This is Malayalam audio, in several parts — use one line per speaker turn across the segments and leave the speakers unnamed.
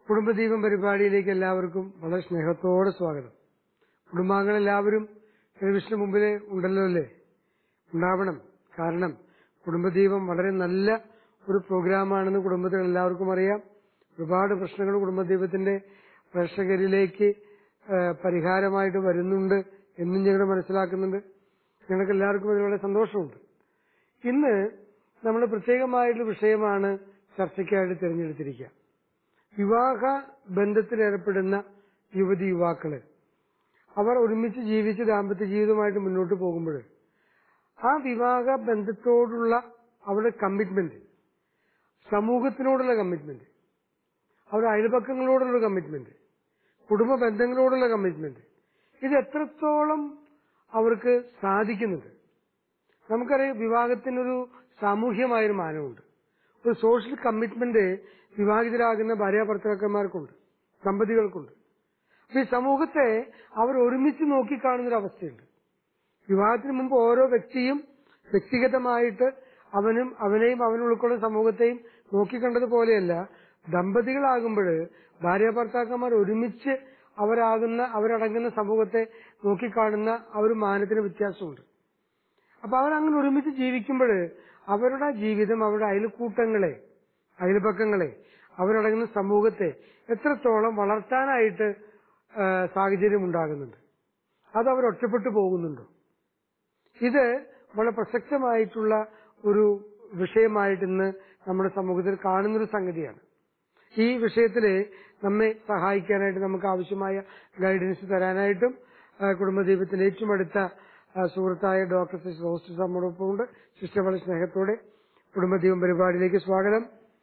കുടുംബദീപം പരിപാടിയിലേക്ക് എല്ലാവർക്കും വളരെ സ്നേഹത്തോടെ സ്വാഗതം കുടുംബാംഗങ്ങളെല്ലാവരും ടെലിവിഷന് മുമ്പിൽ ഉണ്ടല്ലോ അല്ലേ ഉണ്ടാവണം കാരണം കുടുംബദീപം വളരെ നല്ല ഒരു പ്രോഗ്രാമാണെന്ന് കുടുംബത്തിൽ എല്ലാവർക്കും അറിയാം ഒരുപാട് പ്രശ്നങ്ങൾ കുടുംബദീപത്തിന്റെ പ്രേക്ഷകരിലേക്ക് ആ, പരിഹാരമായിട്ട് വരുന്നുണ്ട് എന്നും ഞങ്ങൾ മനസ്സിലാക്കുന്നുണ്ട് ഞങ്ങൾക്ക് എല്ലാവർക്കും അതിൽ വളരെ സന്തോഷമുണ്ട് ഇന്ന് നമ്മൾ പ്രത്യേകമായിട്ടുള്ള വിഷയമാണ് ചർച്ചയ്ക്കായിട്ട് തിരഞ്ഞെടുത്തിരിക്കുക വിവാഹ ബന്ധത്തിലേർപ്പെടുന്ന യുവതി യുവാക്കള് അവർ ഒരുമിച്ച് ജീവിച്ച് ദാമ്പത്യ ജീവിതമായിട്ട് മുന്നോട്ട് പോകുമ്പോൾ ആ വിവാഹ ബന്ധത്തോടുള്ള അവരുടെ കമ്മിറ്റ്മെന്റ് സമൂഹത്തിനോടുള്ള കമ്മിറ്റ്മെന്റ് അവരുടെ അയൽപക്കങ്ങളോടുള്ള കമ്മിറ്റ്മെന്റ് കുടുംബ ബന്ധങ്ങളോടുള്ള കമ്മിറ്റ്മെന്റ് ഇത് എത്രത്തോളം അവർക്ക് സാധിക്കുന്നുണ്ട് നമുക്കറിയാം വിവാഹത്തിനൊരു സാമൂഹ്യമായൊരു മാനമുണ്ട് ഒരു സോഷ്യൽ കമ്മിറ്റ്മെന്റ് വിവാഹിതരാകുന്ന ഭാര്യ ഭർത്താക്കന്മാർക്കുണ്ട് ദമ്പതികൾക്കുണ്ട് അപ്പൊ ഈ സമൂഹത്തെ അവർ ഒരുമിച്ച് നോക്കിക്കാണുന്ന ഒരു അവസ്ഥയുണ്ട് വിവാഹത്തിന് മുമ്പ് ഓരോ വ്യക്തിയും വ്യക്തിഗതമായിട്ട് അവനും അവനെയും അവൻ ഉൾക്കൊള്ളുന്ന സമൂഹത്തെയും നോക്കിക്കണ്ടതുപോലെയല്ല ദമ്പതികളാകുമ്പോൾ ഭാര്യ ഭർത്താക്കന്മാർ ഒരുമിച്ച് അവരാകുന്ന അവരടങ്ങുന്ന സമൂഹത്തെ നോക്കിക്കാണുന്ന ആ ഒരു മാനത്തിന് വ്യത്യാസമുണ്ട് അപ്പൊ അവരങ്ങനെ ഒരുമിച്ച് ജീവിക്കുമ്പോൾ അവരുടെ ജീവിതം അവരുടെ അയൽക്കൂട്ടങ്ങളെ അയൽപക്കങ്ങളെ അവരടങ്ങുന്ന സമൂഹത്തെ എത്രത്തോളം വളർത്താനായിട്ട് ആ, സാഹചര്യം ഉണ്ടാകുന്നുണ്ട് അത് അവർ ഒറ്റപ്പെട്ടു പോകുന്നുണ്ടോ ഇത് വളരെ പ്രസക്തമായിട്ടുള്ള ഒരു വിഷയമായിട്ട് ഇന്ന് നമ്മുടെ സമൂഹത്തിൽ കാണുന്നൊരു സംഗതിയാണ് ഈ വിഷയത്തില് നമ്മെ സഹായിക്കാനായിട്ട് നമുക്ക് ആവശ്യമായ ഗൈഡൻസ് തരാനായിട്ടും ആ, കുടുംബദീപത്തിന്റെ ഏറ്റവും അടുത്ത ആ, സുഹൃത്തായ ഡോക്ടർ സിസ്റ്റർ റോസ്റ്റ് നമ്മോടൊപ്പം ഉണ്ട് സിസ്റ്റർ വളരെ സ്നേഹത്തോടെ കുടുംബദീപം പരിപാടിയിലേക്ക് സ്വാഗതം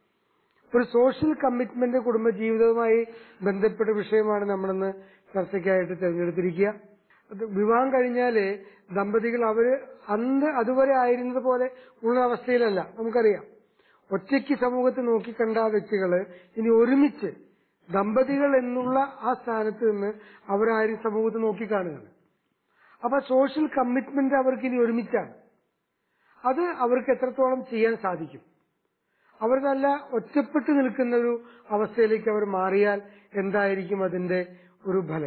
ഒരു സോഷ്യൽ കമ്മിറ്റ്മെന്റ് കുടുംബജീവിതവുമായി ബന്ധപ്പെട്ട വിഷയമാണ് നമ്മളിന്ന് ചർച്ചയ്ക്കായിട്ട് തിരഞ്ഞെടുത്തിരിക്കുക അത് വിവാഹം കഴിഞ്ഞാല് ദമ്പതികൾ അവര് അന്ന് അതുവരെ ആയിരുന്നത് പോലെ ഉള്ള അവസ്ഥയിലല്ല നമുക്കറിയാം ഒറ്റയ്ക്ക് സമൂഹത്തെ നോക്കിക്കണ്ട ആ വ്യക്തികള് ഇനി ഒരുമിച്ച് ദമ്പതികൾ എന്നുള്ള ആ സ്ഥാനത്ത് നിന്ന് അവരാരും സമൂഹത്തെ നോക്കിക്കാണുകയാണ് അപ്പൊ സോഷ്യൽ കമ്മിറ്റ്മെന്റ് അവർക്ക് ഇനി ഒരുമിച്ചാണ് അത് അവർക്ക് എത്രത്തോളം ചെയ്യാൻ സാധിക്കും അവർ നല്ല ഒറ്റപ്പെട്ടു നിൽക്കുന്ന ഒരു അവസ്ഥയിലേക്ക് അവർ മാറിയാൽ എന്തായിരിക്കും അതിന്റെ ഒരു ഫലം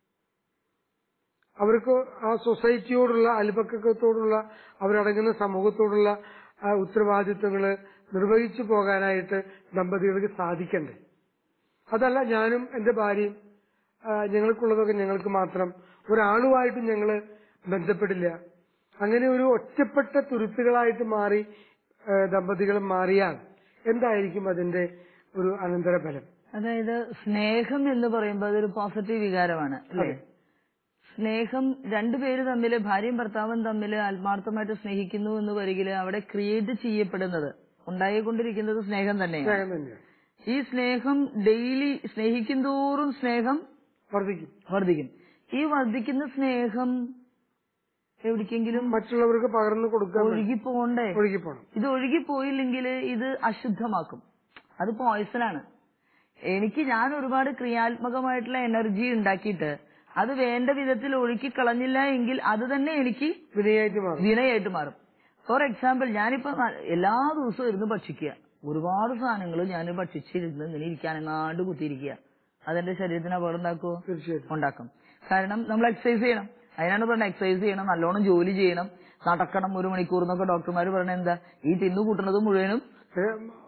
അവർക്ക് ആ സൊസൈറ്റിയോടുള്ള അയൽപക്കത്തോടുള്ള അവരടങ്ങുന്ന സമൂഹത്തോടുള്ള ആ ഉത്തരവാദിത്വങ്ങള് നിർവഹിച്ചു പോകാനായിട്ട് ദമ്പതികൾക്ക് സാധിക്കണ്ടേ അതല്ല ഞാനും എന്റെ ഭാര്യയും ആ, ഞങ്ങൾക്കുള്ളതൊക്കെ ഞങ്ങൾക്ക് മാത്രം ഒരാളുമായിട്ടും ഞങ്ങള് ബന്ധപ്പെടില്ല അങ്ങനെ ഒരു ഒറ്റപ്പെട്ട തുരുത്തുകളായിട്ട് മാറി ആ, ദമ്പതികൾ മാറിയാൽ എന്തായിരിക്കും അതിന്റെ ഒരു അനന്തരഫലം
അതായത് സ്നേഹം എന്ന് പറയുമ്പോൾ അതൊരു പോസിറ്റീവ് വികാരമാണ് അല്ലേ
അതെ.
സ്നേഹം രണ്ടുപേര് തമ്മിൽ ഭാര്യയും ഭർത്താവും തമ്മിൽ ആത്മാർത്ഥമായിട്ട് സ്നേഹിക്കുന്നു എന്ന് വരികിൽ അവിടെ ക്രിയേറ്റ് ചെയ്യപ്പെടുന്നത് ഉണ്ടായിക്കൊണ്ടിരിക്കുന്നത് സ്നേഹം തന്നെയാണ്
സ്നേഹം തന്നെയാണ്
ഈ സ്നേഹം ഡെയിലി സ്നേഹിക്കും തോറും സ്നേഹം
വർദ്ധിക്കും
വർദ്ധിക്കും ഈ വർദ്ധിക്കുന്ന സ്നേഹം എവിടേക്കെങ്കിലും
മറ്റുള്ളവർക്ക് പകർന്നു കൊടുക്കാൻ വേണ്ടി
ഒഴുകിപ്പോണ്ടേ
ഒഴുകിപ്പോണം
ഇത് ഒഴുകിപ്പോയില്ലെങ്കിൽ ഇത് അശുദ്ധമാക്കും അത് പോയ്സണാണ് എനിക്ക് ഞാൻ ഒരുപാട് ക്രിയാത്മകമായിട്ടുള്ള എനർജി ഉണ്ടാക്കിയിട്ട് അത് വേണ്ട വിധത്തിൽ ഒഴുക്കി കളഞ്ഞില്ല എങ്കിൽ അത് തന്നെ എനിക്ക്
വിനയായിട്ട് മാറും
വിനയായിട്ട് മാറും ഫോർ എക്സാമ്പിൾ ഞാനിപ്പോ ന- എല്ലാ ദിവസവും ഇരുന്ന് ഭക്ഷിക്കുക ഒരുപാട് സാധനങ്ങൾ ഞാൻ ഭക്ഷിച്ചിരുന്ന് ഇങ്ങനെ ഇരിക്കാനെങ്ങാണ്ട് കുത്തിയിരിക്കുക അതെന്റെ ശരീരത്തിന് അപകടം ഉണ്ടാക്കുമോ
തീർച്ചയായിട്ടും
ഉണ്ടാക്കും കാരണം നമ്മൾ എക്സസൈസ് ചെയ്യണം അതിനാണ് പറഞ്ഞത് എക്സസൈസ് ചെയ്യണം നല്ലോണം ജോലി ചെയ്യണം നടക്കണം ഒരു മണിക്കൂർ എന്നൊക്കെ ഡോക്ടർമാർ പറയണത് എന്താ ഈ തിന്നു കൂട്ടുന്നത് മുഴുവനും
ഏ,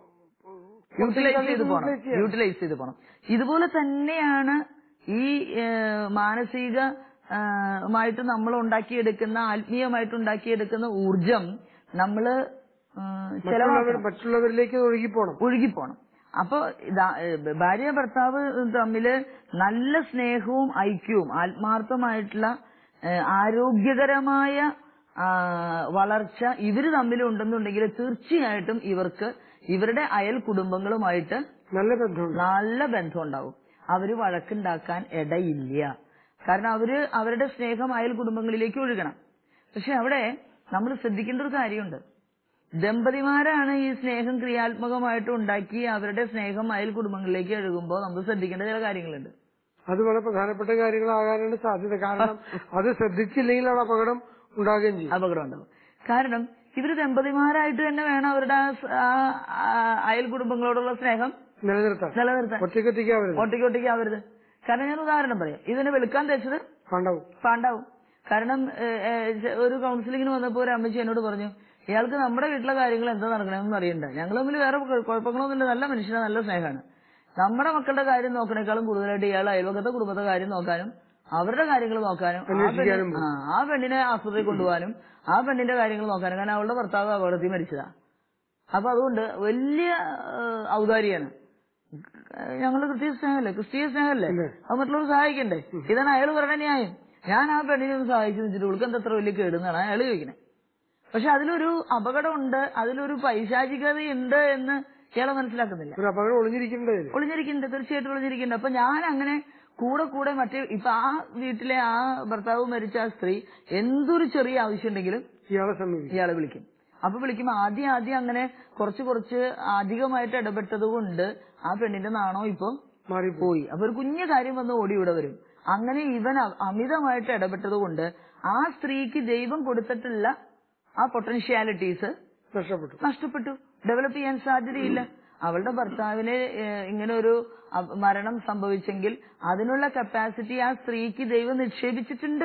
യൂട്ടിലൈസ് ചെയ്ത് പോകണം
യൂട്ടിലൈസ് ചെയ്യണം.
യൂട്ടിലൈസ് ചെയ്ത് പോകണം ഇതുപോലെ തന്നെയാണ് ഈ ഏഹ്, മാനസിക ഏഹ്, മായിട്ട് നമ്മൾ ഉണ്ടാക്കിയെടുക്കുന്ന ആത്മീയമായിട്ട് ഉണ്ടാക്കിയെടുക്കുന്ന ഊർജം നമ്മള് ഏഹ്,
മറ്റുള്ളവർ
ചെലവാക്കണം
മറ്റുള്ളവരിലേക്ക് ഒഴുകിപ്പോണം
ഒഴുകിപ്പോണം അപ്പൊ ഇതാ- ഏഹ് ഭാര്യ ഭർത്താവ് തമ്മില് നല്ല സ്നേഹവും ഐക്യവും ആത്മാർത്ഥമായിട്ടുള്ള ഏഹ് ആരോഗ്യകരമായ ആ, വളർച്ച ഇവര് തമ്മിലുണ്ടെന്നുണ്ടെങ്കിൽ തീർച്ചയായിട്ടും ഇവർക്ക് ഇവരുടെ അയൽ കുടുംബങ്ങളുമായിട്ട്
നല്ല ബന്ധമുണ്ട്
നല്ല ബന്ധം ഉണ്ടാവും അവര് വഴക്കുണ്ടാക്കാൻ ഇടയില്ല കാരണം അവര് അവരുടെ സ്നേഹം അയൽ കുടുംബങ്ങളിലേക്ക് ഒഴുകണം പക്ഷെ അവിടെ നമ്മൾ ശ്രദ്ധിക്കേണ്ട ഒരു കാര്യമുണ്ട് ദമ്പതിമാരാണ് ഈ സ്നേഹം ക്രിയാത്മകമായിട്ട് ഉണ്ടാക്കി അവരുടെ സ്നേഹം അയൽ കുടുംബങ്ങളിലേക്ക് ഒഴുകുമ്പോൾ നമ്മൾ ശ്രദ്ധിക്കേണ്ട ചില കാര്യങ്ങളുണ്ട്
അത് വളരെ പ്രധാനപ്പെട്ട കാര്യങ്ങളാകാനാണ് സാധ്യത കാരണം അത് ശ്രദ്ധിച്ചില്ലെങ്കിൽ അവിടെ അപകടം ഉണ്ടാകുകയും ചെയ്യും
അപകടം ഉണ്ടാവും കാരണം ഇവര് ദമ്പതിമാരായിട്ട് തന്നെ വേണം അവരുടെ ആ സ്- ആ ആ അയൽ കുടുംബങ്ങളോടുള്ള സ്നേഹം
നിലനിർത്താൻ
നിലനിർത്താൻ
ഒറ്റയ്ക്കൊറ്റയ്ക്കാവരുത്
ഒറ്റയ്ക്ക് ഒറ്റയ്ക്ക് ആവരുത് കാരണം ഞാൻ ഉദാഹരണം പറയാം ഇതിന് വെളുക്കാൻ തേച്ചത്
പാണ്ഡവും
പാണ്ടാവും കാരണം ഏഹ്, ഏഹ്, ഒരു കൗൺസിലിങ്ങിന് വന്നപ്പോ ഒരു അമ്മച്ചി എന്നോട് പറഞ്ഞു ഇയാൾക്ക് നമ്മുടെ വീട്ടിലെ കാര്യങ്ങൾ എന്താ നടക്കണമെന്ന് അറിയണ്ട ഞങ്ങൾ തമ്മിൽ വേറെ കുഴ- കുഴപ്പങ്ങളൊന്നുമില്ല നല്ല മനുഷ്യനാണ് നല്ല സ്നേഹമാണ് നമ്മുടെ മക്കളുടെ കാര്യം നോക്കണേക്കാളും കൂടുതലായിട്ട് ഇയാൾ അയൽവക്കത്തെ കുടുംബത്തെ കാര്യം നോക്കാനും അവരുടെ കാര്യങ്ങൾ നോക്കാനും ആ പെണ്ണ്-
അന്വേഷിക്കാനും
ആ, ആ പെണ്ണിനെ ആസ്പത്രിയിൽ കൊണ്ടുപോകാനും ആ പെണ്ണിന്റെ കാര്യങ്ങൾ നോക്കാനും കാരണം അവളുടെ ഭർത്താവ് അപകടത്തിൽ മരിച്ചതാ അപ്പൊ അതുകൊണ്ട് വലിയ ഏഹ്, ഔദാര്യാണ് ഞങ്ങളുടെ ക്രിസ്തീയ സ്നേഹമല്ലേ ക്രിസ്തീയ സ്നേഹമല്ലേ
ഇല്ലേ?
അത് മറ്റുള്ളവർ സഹായിക്കണ്ടേ ഇതാണ് അയാൾ പറയണ ന്യായം ഞാൻ ആ പെണ്ണിനെ ഒന്ന് സഹായിച്ചു വെച്ചിട്ട് ഉൾക്ക് എന്താ അത്ര വലിയ കേടുന്നാണ് അയാൾ ചോദിക്കുന്നത് പക്ഷെ അതിലൊരു അപകടമുണ്ട് അതിലൊരു പൈശാചികതയുണ്ട് എന്ന് ഇയാളെ മനസ്സിലാക്കുന്നില്ല
ഒരു അപകടം ഒളിഞ്ഞിരിക്കേണ്ടത്
ഒളിഞ്ഞിരിക്കുന്നുണ്ട് തീർച്ചയായിട്ടും ഒളിഞ്ഞിരിക്കുന്നുണ്ട് അപ്പൊ ഞാൻ അങ്ങനെ കൂടെ കൂടെ മറ്റേ ഇപ്പൊ ആ വീട്ടിലെ ആ ഭർത്താവ് മരിച്ച ആ സ്ത്രീ എന്തൊരു ചെറിയ ആവശ്യം ഉണ്ടെങ്കിലും
ഇയാളെ സമീപിക്കും
ഇയാളെ വിളിക്കും അപ്പൊ വിളിക്കുമ്പോ ആദ്യം ആദ്യം അങ്ങനെ കുറച്ച് കുറച്ച് അധികമായിട്ട് ഇടപെട്ടത് കൊണ്ട് ആ പെണ്ണിന്റെ നാണോ ഇപ്പൊ
മാറിപ്പോ
പോയി അപ്പൊ ഒരു കുഞ്ഞു കാര്യം വന്ന് ഓടി ഇവിടെ വരും അങ്ങനെ ഇവൻ അ- അമിതമായിട്ട് ഇടപെട്ടത് കൊണ്ട് ആ സ്ത്രീക്ക് ദൈവം കൊടുത്തിട്ടുള്ള ആ പൊട്ടൻഷ്യാലിറ്റീസ്
നഷ്ടപ്പെട്ടു
നഷ്ടപ്പെട്ടു ഡെവലപ്പ് ചെയ്യാൻ സാധ്യതയില്ല അവളുടെ ഭർത്താവിന് ഏഹ്, ഇങ്ങനെ ഒരു അപ- മരണം സംഭവിച്ചെങ്കിൽ അതിനുള്ള കപ്പാസിറ്റി ആ സ്ത്രീക്ക് ദൈവം നിക്ഷേപിച്ചിട്ടുണ്ട്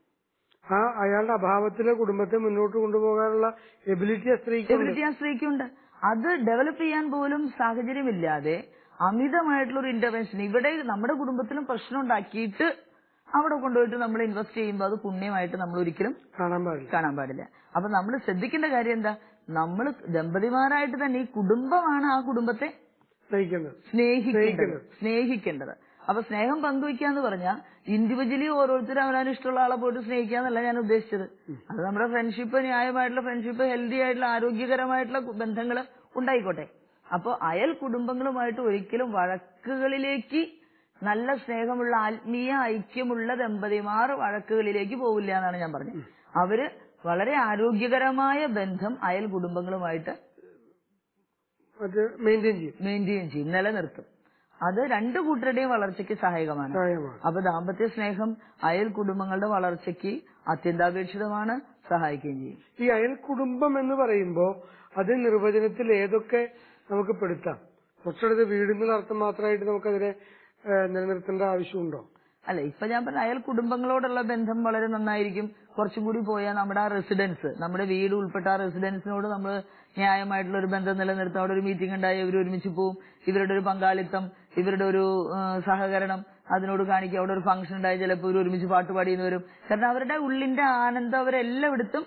ആ അയാളുടെ അഭാവത്തിലെ കുടുംബത്തെ മുന്നോട്ട് കൊണ്ടുപോകാനുള്ള എബിലിറ്റി ആ സ്ത്രീക്ക്
എബിലിറ്റി ആ സ്ത്രീക്കുണ്ട് അത് ഡെവലപ്പ് ചെയ്യാൻ പോലും സാഹചര്യമില്ലാതെ അമിതമായിട്ടുള്ള ഒരു ഇന്റർവെൻഷൻ ഇവിടെ നമ്മുടെ കുടുംബത്തിലും പ്രശ്നം ഉണ്ടാക്കിയിട്ട് അവിടെ കൊണ്ടുപോയിട്ട് നമ്മൾ ഇൻവെസ്റ്റ് ചെയ്യുമ്പോൾ അത് പുണ്യമായിട്ട് നമ്മൾ ഒരിക്കലും
കാണാൻ പാടില്ല
കാണാൻ പാടില്ല അപ്പൊ നമ്മൾ ശ്രദ്ധിക്കേണ്ട കാര്യം എന്താ നമ്മൾ ദമ്പതിമാരായിട്ട് തന്നെ ഈ കുടുംബമാണ് ആ കുടുംബത്തെ
നയിക്കുന്നത്
സ്നേഹിക്കേണ്ടത് സ്നേഹിക്കേണ്ടത് അപ്പൊ സ്നേഹം പങ്കുവയ്ക്കുക എന്ന് പറഞ്ഞാൽ ഇൻഡിവിജ്വലി ഓരോരുത്തരും അവനവന് ഇഷ്ടമുള്ള ആളെ പോയിട്ട് സ്നേഹിക്കുക എന്നല്ല ഞാൻ ഉദ്ദേശിച്ചത് അത് നമ്മുടെ ഫ്രണ്ട്ഷിപ്പ് ന്യായമായിട്ടുള്ള ഫ്രണ്ട്ഷിപ്പ് ഹെൽത്തി ആയിട്ടുള്ള ആരോഗ്യകരമായിട്ടുള്ള ബന്ധങ്ങൾ ഉണ്ടായിക്കോട്ടെ അപ്പോൾ അയൽ കുടുംബങ്ങളുമായിട്ട് ഒരിക്കലും വഴക്കുകളിലേക്ക് നല്ല സ്നേഹമുള്ള ആത്മീയ ഐക്യമുള്ള ദമ്പതിമാർ വഴക്കുകളിലേക്ക് പോവില്ല എന്നാണ് ഞാൻ പറഞ്ഞത് അവര് വളരെ ആരോഗ്യകരമായ ബന്ധം അയൽ കുടുംബങ്ങളുമായിട്ട്
അത് മെയിൻറ്റെയിൻ ചെയ്യും
മെയിൻറ്റെയിൻ ചെയ്യും നിലനിർത്തും അത് രണ്ടു കൂട്ടരുടെയും വളർച്ചയ്ക്ക് സഹായകമാണ്
സഹായമാണ്
അപ്പൊ ദാമ്പത്യ സ്നേഹം അയൽ കുടുംബങ്ങളുടെ വളർച്ചയ്ക്ക് അത്യന്താപേക്ഷിതമാണ് സഹായിക്കുകയും ചെയ്യും
ഈ അയൽ കുടുംബം എന്ന് പറയുമ്പോ അത് നിർവചനത്തിൽ ഏതൊക്കെ നമുക്ക് പെടുത്താം തൊട്ടടുത്ത് വീടിന്റെ അർത്ഥം മാത്രമായിട്ട് നമുക്കതിനെ ഏഹ്, നിലനിർത്തേണ്ട ആവശ്യമുണ്ടോ
അല്ല ഇപ്പൊ ഞാൻ പറഞ്ഞ അയൽ കുടുംബങ്ങളോടുള്ള ബന്ധം വളരെ നന്നായിരിക്കും കുറച്ചും കൂടി പോയാൽ നമ്മുടെ ആ റെസിഡൻസ് നമ്മുടെ വീട് ഉൾപ്പെട്ട ആ റെസിഡൻസിനോട് നമ്മൾ ന്യായമായിട്ടുള്ള ഒരു ബന്ധം നിലനിർത്താം അവിടെ ഒരു മീറ്റിംഗ് ഉണ്ടായി ഇവർ ഒരുമിച്ച് പോവും ഇവരുടെ ഒരു പങ്കാളിത്തം ഇവരുടെ ഒരു ആ, സഹകരണം അതിനോട് കാണിക്കുക അവിടെ ഒരു ഫംഗ്ഷൻ ഉണ്ടായി ചിലപ്പോൾ ഇവർ ഒരുമിച്ച് പാട്ട് പാടിയെന്ന് വരും കാരണം അവരുടെ ഉള്ളിന്റെ ആനന്ദം അവരെല്ലായിടത്തും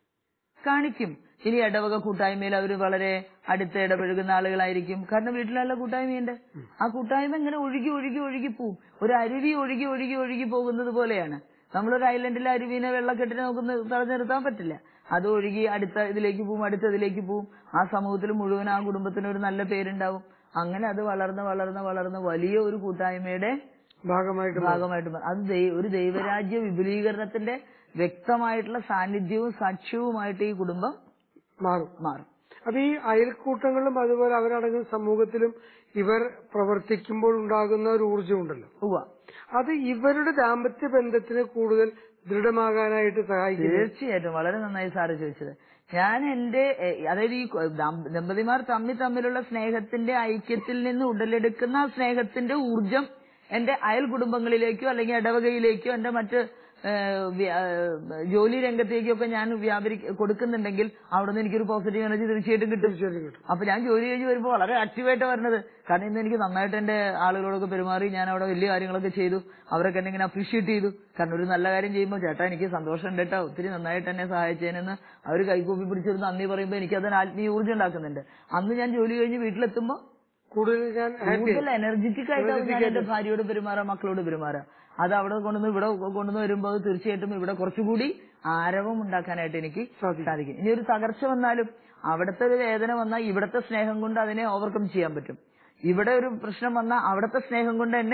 കാണിക്കും ഇനി ഇടവക കൂട്ടായ്മയിൽ അവർ വളരെ അടുത്ത് ഇടപഴകുന്ന ആളുകളായിരിക്കും കാരണം വീട്ടിലുള്ള കൂട്ടായ്മയുണ്ട് ആ കൂട്ടായ്മ ഇങ്ങനെ ഒഴുകി ഒഴുകി ഒഴുകി പോവും ഒരു അരുവി ഒഴുകി ഒഴുകി ഒഴുകി പോകുന്നത് പോലെയാണ് നമ്മളൊരു ഐലൻഡിലെ അരുവിനെ വെള്ളക്കെട്ടിനെ നമുക്ക് നി- തടഞ്ഞു നിർത്താൻ പറ്റില്ല അത് ഒഴുകി അടുത്ത ഇതിലേക്ക് പോവും അടുത്ത ഇതിലേക്ക് പോവും ആ സമൂഹത്തിൽ മുഴുവൻ ആ കുടുംബത്തിന് ഒരു നല്ല പേരുണ്ടാവും അങ്ങനെ അത് വളർന്ന് വളർന്ന് വളർന്ന് വലിയ ഒരു കൂട്ടായ്മയുടെ
ഭാഗമായിട്ട്
ഭാഗമായിട്ട് മാറും. അത് ദൈ- ഒരു ദൈവരാജ്യ വിപുലീകരണത്തിന്റെ വ്യക്തമായിട്ടുള്ള സാന്നിധ്യവും സാക്ഷ്യവുമായിട്ട് ഈ കുടുംബം
മാറും
മാറും
അപ്പൊ ഈ അയൽക്കൂട്ടങ്ങളിലും അതുപോലെ അവരടങ്ങുന്ന സമൂഹത്തിലും ഇവർ പ്രവർത്തിക്കുമ്പോൾ ഉണ്ടാകുന്ന ഒരു ഊർജ്ജം ഉണ്ടല്ലോ
ഉവ്വ
അത് ഇവരുടെ ദാമ്പത്യ ബന്ധത്തിന് കൂടുതൽ ദൃഢമാകാനായിട്ട് സഹായിക്കുന്നു
തീർച്ചയായിട്ടും വളരെ നന്നായി സാറ് ചോദിച്ചത് ഞാൻ എന്റെ എ, അതായത് ഈ കൊ- ദാമ്പ- ദമ്പതിമാർ തമ്മിൽ തമ്മിലുള്ള സ്നേഹത്തിന്റെ ഐക്യത്തിൽ നിന്ന് ഉടലെടുക്കുന്ന ആ സ്നേഹത്തിന്റെ ഊർജം എന്റെ അയൽ കുടുംബങ്ങളിലേക്കോ അല്ലെങ്കിൽ ഇടവകയിലേക്കോ എന്റെ മറ്റ് ഏ, വ്യ- ഏ, ജോലി രംഗത്തേക്കൊക്കെ ഞാൻ വ്യാപരി കൊടുക്കുന്നുണ്ടെങ്കിൽ അവിടെ നിന്ന് എനിക്കൊരു പോസിറ്റീവ് എനർജി തീർച്ചയായിട്ടും കിട്ടും
തീർച്ചയായിട്ടും കിട്ടും
അപ്പൊ ഞാൻ ജോലി കഴിഞ്ഞ് വരുമ്പോൾ വളരെ ആക്റ്റീവായിട്ട് വരുന്നത് കാരണം ഇന്ന് എനിക്ക് നന്നായിട്ട് എന്റെ ആളുകളോടൊക്കെ പെരുമാറി ഞാൻ അവിടെ വലിയ കാര്യങ്ങളൊക്കെ ചെയ്തു അവരൊക്കെ എന്നെ ഇങ്ങനെ അപ്രീഷിയേറ്റ് ചെയ്തു കാരണം ഒരു നല്ല കാര്യം ചെയ്യുമ്പോൾ ചേട്ടാ എനിക്ക് സന്തോഷമുണ്ട് കേട്ടോ ഒത്തിരി നന്നായിട്ട് എന്നെ സഹായിച്ചതിനെന്ന് അവർ കൈകൂപ്പി പിടിച്ചൊരു നന്ദി പറയുമ്പോൾ എനിക്ക് അതിന് ആത്മീയ ഊർജ്ജം ഉണ്ടാക്കുന്നുണ്ട് അന്ന് ഞാൻ ജോലി കഴിഞ്ഞ് വീട്ടിലെത്തുമ്പോൾ
കൂടുതൽ ഞാൻ ഹാപ്പി
കൂടുതൽ എനർജറ്റിക് ആയിട്ടാണ് ഞാൻ എന്റെ ഭാര്യയോട് പെരുമാറാ മക്കളോട് പെരുമാറാ അത് അവിടെ കൊണ്ടുവന്ന് ഇവിടെ കൊണ്ടുവന്ന് വരുമ്പോൾ അത് തീർച്ചയായിട്ടും ഇവിടെ കുറച്ചുകൂടി ആരവം ഉണ്ടാക്കാനായിട്ട് എനിക്ക്
സാധിക്കും.
സാധിക്കും ഇനി ഒരു തകർച്ച വന്നാലും അവിടുത്തെ ഒരു വേദന വന്നാൽ ഇവിടുത്തെ സ്നേഹം കൊണ്ട് അതിനെ ഓവർകം ചെയ്യാൻ പറ്റും ഇവിടെ ഒരു പ്രശ്നം വന്നാൽ അവിടുത്തെ സ്നേഹം കൊണ്ട് എന്നെ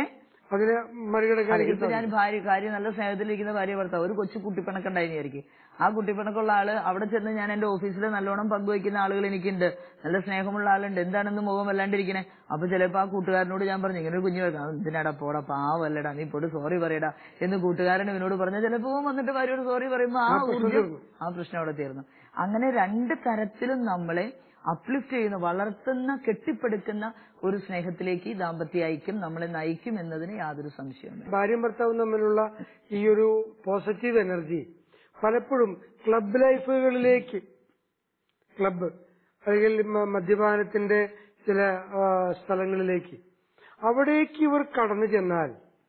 അതിനെ മറികടക്കാൻ
അതെ,
എനിക്ക്
ഇപ്പൊ ഞാൻ ഭാര്യ കാര്യം നല്ല സ്നേഹത്തിലിരിക്കുന്ന ഭാര്യ ഭർത്താവ് ഒരു കൊച്ചു കുട്ടിപ്പിണക്കുണ്ടായിരുന്നു വിചാരിക്കും ആ കുട്ടിപ്പിണക്കുള്ള ആള് അവിടെ ചെന്ന് ഞാൻ എന്റെ ഓഫീസിൽ നല്ലോണം പങ്കുവയ്ക്കുന്ന ആളുകൾ എനിക്കുണ്ട് നല്ല സ്നേഹമുള്ള ആളുണ്ട് എന്താണെന്ന് മുഖം വല്ലാണ്ടിരിക്കണേ അപ്പൊ ചിലപ്പോ ആ കൂട്ടുകാരനോട് ഞാൻ പറഞ്ഞു ഇങ്ങനെ ഒരു കുഞ്ഞു വെക്കാം എന്തിനാടാ പോടാ പാവല്ലടാ നീ പോട്ട് സോറി പറയടാ എന്ന് കൂട്ടുകാരൻ ഇവനോട് പറഞ്ഞ ചിലപ്പോ ഇവൻ വന്നിട്ട് ഭാര്യയോട് സോറി പറയുമ്പോ ആ ഊർജ്ജം ആ പ്രശ്നം അവിടെ തീർന്നു അങ്ങനെ രണ്ട് തരത്തിലും നമ്മളെ അപ്ലിഫ്റ്റ് ചെയ്യുന്ന വളർത്തുന്ന കെട്ടിപ്പടുക്കുന്ന ഒരു സ്നേഹത്തിലേക്ക് ഈ ദാമ്പത്യ ഐക്യം നമ്മളെ നയിക്കും എന്നതിന് യാതൊരു സംശയവുമില്ല
ഭാര്യയും ഭർത്താവും തമ്മിലുള്ള ഈ ഒരു പോസിറ്റീവ് എനർജി പലപ്പോഴും ക്ലബ് ലൈഫുകളിലേക്ക് ക്ലബ്ബ് അല്ലെങ്കിൽ മ- മദ്യപാനത്തിന്റെ ചില ആ, സ്ഥലങ്ങളിലേക്ക് അവിടേക്ക് ഇവർ കടന്നു ചെന്നാൽ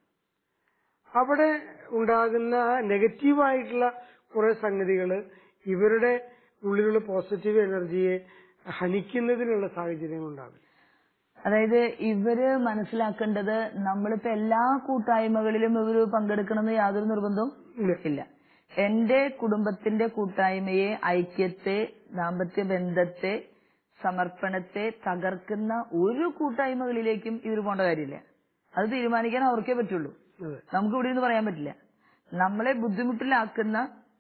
അവിടെ ഉണ്ടാകുന്ന നെഗറ്റീവായിട്ടുള്ള കുറെ സംഗതികൾ ഇവരുടെ ഉള്ളിലുള്ള പോസിറ്റീവ് എനർജിയെ ഹനിക്കുന്നതിനുള്ള സാഹചര്യങ്ങൾ ഉണ്ടാകും
അതായത് ഇവര് മനസ്സിലാക്കേണ്ടത് നമ്മളിപ്പോ എല്ലാ കൂട്ടായ്മകളിലും ഇവര് പങ്കെടുക്കണമെന്ന് യാതൊരു നിർബന്ധവും
ഇല്ല
ഇല്ല എന്റെ കുടുംബത്തിന്റെ കൂട്ടായ്മയെ ഐക്യത്തെ ദാമ്പത്യ ബന്ധത്തെ സമർപ്പണത്തെ തകർക്കുന്ന ഒരു കൂട്ടായ്മകളിലേക്കും ഇവർ പോകേണ്ട കാര്യമില്ല അത് തീരുമാനിക്കാൻ അവർക്കേ പറ്റുള്ളൂ
അതെ
നമുക്ക് ഇവിടെ നിന്ന് പറയാൻ പറ്റില്ല നമ്മളെ ബുദ്ധിമുട്ടിലാക്കുന്ന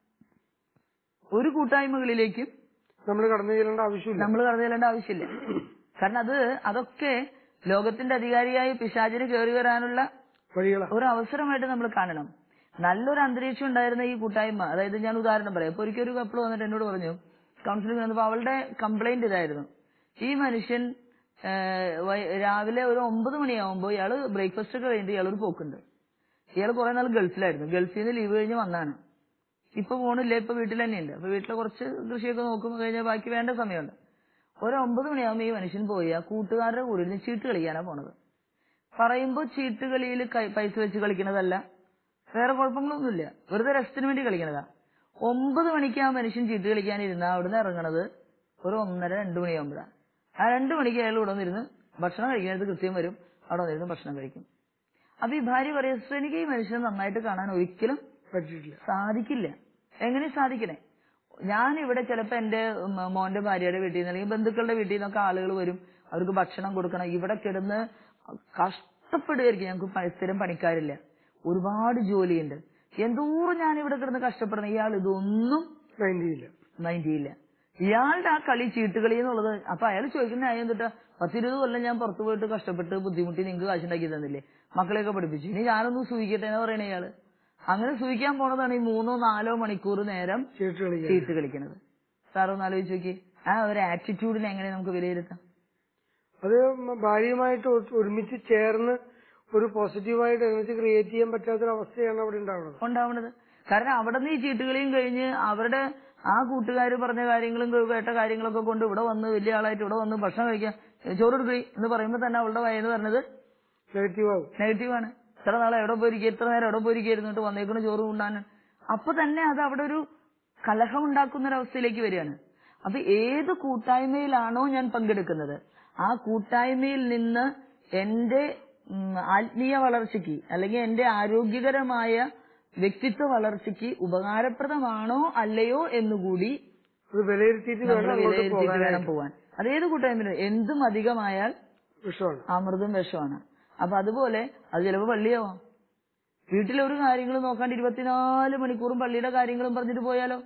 ഒരു കൂട്ടായ്മകളിലേക്കും
നമ്മൾ കടന്നു ചെല്ലേണ്ട ആവശ്യമില്ല
നമ്മൾ കടന്നു ചെല്ലേണ്ട ആവശ്യമില്ല കാരണം അത് അതൊക്കെ ലോകത്തിന്റെ അധികാരിയായ പിശാചിന് കയറി വരാനുള്ള
വഴികളാണ്
ഒരു അവസരമായിട്ട് നമ്മൾ കാണണം നല്ലൊരു അന്തരീക്ഷം ഉണ്ടായിരുന്ന ഈ കൂട്ടായ്മ അതായത് ഞാൻ ഉദാഹരണം പറയാം ഇപ്പൊ ഒരിക്കൽ ഒരു കപ്പിൾ വന്നിട്ട് എന്നോട് പറഞ്ഞു കൗൺസിലിംഗ് വന്നപ്പോ അവളുടെ കംപ്ലൈന്റ് ഇതായിരുന്നു ഈ മനുഷ്യൻ ആ, വൈ- രാവിലെ ഒരു ഒമ്പത് മണിയാവുമ്പോ ഇയാള് ബ്രേക്ക്ഫാസ്റ്റ് ഒക്കെ കഴിഞ്ഞിട്ട് ഇയാളൊരു പോക്കുണ്ട് ഇയാൾ കുറെ നാൾ ഗൾഫിലായിരുന്നു ഗൾഫിൽ നിന്ന് ലീവ് കഴിഞ്ഞ് വന്നാണ് ഇപ്പൊ പോണില്ല ഇപ്പൊ വീട്ടിൽ തന്നെയുണ്ട് അപ്പൊ വീട്ടിലെ കുറച്ച് കൃഷിയൊക്കെ നോക്കും കഴിഞ്ഞാൽ ബാക്കി വേണ്ട സമയമുണ്ട് ഒരു ഒമ്പത് മണിയാകുമ്പോൾ ഈ മനുഷ്യൻ പോയി ആ കൂട്ടുകാരുടെ കൂടെ ഇരുന്ന് ചീട്ട് കളിക്കാനാ പോണത് പറയുമ്പോ ചീട്ട് കളിയിൽ പൈസ വെച്ച് കളിക്കണതല്ല വേറെ കുഴപ്പങ്ങളൊന്നുമില്ല വെറുതെ രസത്തിന് വേണ്ടി കളിക്കണതാ ഒമ്പത് മണിക്ക് ആ മനുഷ്യൻ ചീട്ട് കളിക്കാനിരുന്ന അവിടുന്ന് ഇറങ്ങണത് ഒരു ഒന്നര രണ്ടു മണിയാകുമ്പോഴാണ് ആ രണ്ടു മണിക്ക് അയാൾ ഇവിടെ വന്നിരുന്ന് ഭക്ഷണം കഴിക്കുന്നത് കൃത്യം വരും അവിടെ വന്നിരുന്ന് ഭക്ഷണം കഴിക്കും അപ്പൊ ഈ ഭാര്യ പറയാ "സിസ്റ്റർ, എനിക്ക് ഈ മനുഷ്യനെ നന്നായിട്ട് കാണാൻ ഒരിക്കലും
പറ്റിയിട്ടില്ല
സാധിക്കില്ല എങ്ങനെ സാധിക്കണേ ഞാൻ ഇവിടെ ചിലപ്പോ എന്റെ ഉം, മോന്റെ ഭാര്യയുടെ വീട്ടിൽ നിന്ന് അല്ലെങ്കിൽ ബന്ധുക്കളുടെ വീട്ടിൽ നിന്നൊക്കെ ആളുകൾ വരും അവർക്ക് ഭക്ഷണം കൊടുക്കണം ഇവിടെ കിടന്ന് കഷ്ടപ്പെടുകയായിരിക്കും ഞങ്ങൾക്ക് പ- സ്ഥിരം പണിക്കാരില്ല ഒരുപാട് ജോലിയുണ്ട് എന്തോരം ഞാൻ ഇവിടെ കിടന്ന് കഷ്ടപ്പെടണം ഇയാൾ ഇതൊന്നും
മൈൻഡ് ചെയ്യില്ല
മൈൻഡ് ചെയ്യില്ല ഇയാളുടെ ആ കളി ചീട്ടുകളി എന്നുള്ളത് അപ്പൊ അയാൾ ചോദിക്കുന്ന ന്യായം തൊട്ട് പത്തിരുപത് കൊല്ലം ഞാൻ പുറത്തു പോയിട്ട് കഷ്ടപ്പെട്ട് ബുദ്ധിമുട്ടി നിങ്ങൾക്ക് കാശുണ്ടാക്കി തന്നില്ലേ മക്കളെയൊക്കെ പഠിപ്പിച്ചു ഇനി ഞാനൊന്ന് സൂഹിക്കട്ടെ എന്ന് പറയണ ഇയാള് അങ്ങനെ സൂഹിക്കാൻ പോണതാണ് ഈ മൂന്നോ നാലോ മണിക്കൂർ നേരം
ചീട്ട് കളിക്കാൻ
ചീട്ട് കളിക്കുന്നത് സാർ ഒന്ന് ആലോചിച്ച് നോക്കി ആ ഒരു ആറ്റിറ്റ്യൂഡിനെ എങ്ങനെ നമുക്ക് വിലയിരുത്താം
അത് മ- ഭാര്യയുമായിട്ട് ഒ- ഒരുമിച്ച് ചേർന്ന് ഒരു പോസിറ്റീവായിട്ട് ഒരുമിച്ച് ക്രിയേറ്റ് ചെയ്യാൻ പറ്റാത്തൊരവസ്ഥയാണ് അവിടെ ഉണ്ടാവുന്നത്
ഉണ്ടാവുന്നത് കാരണം അവിടെ നിന്ന് ഈ ചീട്ടുകളിയും കഴിഞ്ഞ് അവരുടെ ആ കൂട്ടുകാർ പറഞ്ഞ കാര്യങ്ങളും കേട്ട കാര്യങ്ങളൊക്കെ കൊണ്ട് ഇവിടെ വന്ന് വലിയ ആളായിട്ട് ഇവിടെ വന്ന് ഭക്ഷണം കഴിക്കാൻ ചോറ് എടുക്കുക എന്ന് പറയുമ്പോൾ തന്നെ അവളുടെ വയെന്ന് പറഞ്ഞത്
നെഗറ്റീവ് ആവും
നെഗറ്റീവാണ് ഇത്ര നാളെ എവിടെ പോയിരിക്കുക ഇത്ര നേരം എവിടെ പോയിരിക്കുന്നു വന്നേക്കണ ചോറ് കൊണ്ടാണ് അപ്പൊ തന്നെ അത് അവിടെ ഒരു കലഹം ഉണ്ടാക്കുന്ന ഒരു അവസ്ഥയിലേക്ക് വരികയാണ് അപ്പൊ ഏത് കൂട്ടായ്മയിലാണോ ഞാൻ പങ്കെടുക്കുന്നത് ആ കൂട്ടായ്മയിൽ നിന്ന് എന്റെ ഉം, ആത്മീയ വളർച്ചയ്ക്ക് അല്ലെങ്കിൽ എന്റെ ആരോഗ്യകരമായ വ്യക്തിത്വ വളർച്ചയ്ക്ക് ഉപകാരപ്രദമാണോ അല്ലയോ എന്നുകൂടി
അത് വിലയിരുത്തിയിട്ട്
നമ്മൾ
വേണം അങ്ങോട്ട്
വിലയിരുത്തിയിട്ട്
പോകാൻ
വേണം പോവാൻ അതേത് കൂട്ടായ്മയിലും എന്തും അധികമായാൽ
വിഷമാണ്
അമൃതും വിഷമാണ് അപ്പൊ അതുപോലെ അത് ചിലപ്പോ പള്ളിയാവാം വീട്ടിലെ ഒരു കാര്യങ്ങൾ നോക്കാണ്ട് ഇരുപത്തിനാല് മണിക്കൂറും പള്ളിയുടെ കാര്യങ്ങളും പറഞ്ഞിട്ട് പോയാലോ